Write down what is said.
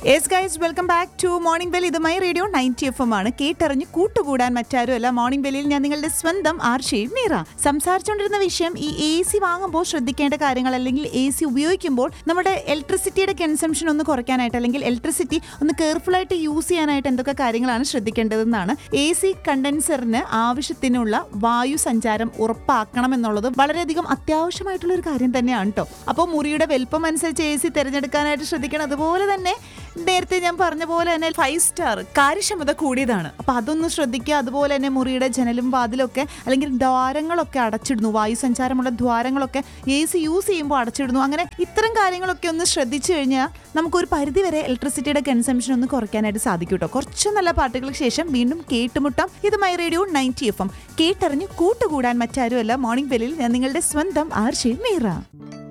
yes guys welcome back to morning bell ഇത് my radio ninety F M ആണ് കേട്ടറിഞ്ഞ് കൂട്ടുകൂടാൻ മറ്റാരുമല്ല മോർണിംഗ് ബെല്ലിൽ ഞാൻ നിങ്ങളുടെ സ്വന്തം ആർഷയും മീറ സംസാരിച്ചുകൊണ്ടിരുന്ന വിഷയം ഈ എ സി വാങ്ങുമ്പോൾ ശ്രദ്ധിക്കേണ്ട കാര്യങ്ങൾ അല്ലെങ്കിൽ എ സി ഉപയോഗിക്കുമ്പോൾ നമ്മുടെ ഇലക്ട്രിസിറ്റിയുടെ കൺസംഷൻ ഒന്ന് കുറയ്ക്കാനായിട്ട് അല്ലെങ്കിൽ ഇലക്ട്രിസിറ്റി ഒന്ന് കെയർഫുൾ ആയിട്ട് യൂസ് ചെയ്യാനായിട്ട് എന്തൊക്കെ കാര്യങ്ങളാണ് ശ്രദ്ധിക്കേണ്ടതെന്നാണ് എ സി കണ്ടൻസറിന് ആവശ്യത്തിനുള്ള വായു സഞ്ചാരം ഉറപ്പാക്കണം എന്നുള്ളത് വളരെയധികം അത്യാവശ്യമായിട്ടുള്ള ഒരു കാര്യം തന്നെയാണ് കേട്ടോ അപ്പോൾ മുറിയുടെ വലുപ്പം അനുസരിച്ച് എ സി തിരഞ്ഞെടുക്കാനായിട്ട് ശ്രദ്ധിക്കണം അതുപോലെ തന്നെ നേരത്തെ ഞാൻ പറഞ്ഞ പോലെ തന്നെ ഫൈവ് സ്റ്റാർ കാര്യക്ഷമത കൂടിയതാണ് അപ്പൊ അതൊന്ന് ശ്രദ്ധിക്കുക അതുപോലെ തന്നെ മുറിയുടെ ജനലും വാതിലൊക്കെ അല്ലെങ്കിൽ ദ്വാരങ്ങളൊക്കെ അടച്ചിടുന്നു വായു സഞ്ചാരമുള്ള ദ്വാരങ്ങളൊക്കെ എ സി യൂസ് ചെയ്യുമ്പോൾ അടച്ചിടുന്നു അങ്ങനെ ഇത്തരം കാര്യങ്ങളൊക്കെ ഒന്ന് ശ്രദ്ധിച്ചു കഴിഞ്ഞാൽ നമുക്കൊരു പരിധി വരെ ഇലക്ട്രിസിറ്റിയുടെ കൺസംഷൻ ഒന്ന് കുറയ്ക്കാനായിട്ട് സാധിക്കും കേട്ടോ കുറച്ച് നല്ല പാട്ടുകൾക്ക് ശേഷം വീണ്ടും കേട്ടുമുട്ടാം ഇത് my radio ninety F M കേട്ടറിഞ്ഞ് കൂട്ടുകൂടാൻ മറ്റാരുമല്ല മോർണിംഗ് ബെല്ലിൽ ഞാൻ നിങ്ങളുടെ സ്വന്തം ആർഷി മീറ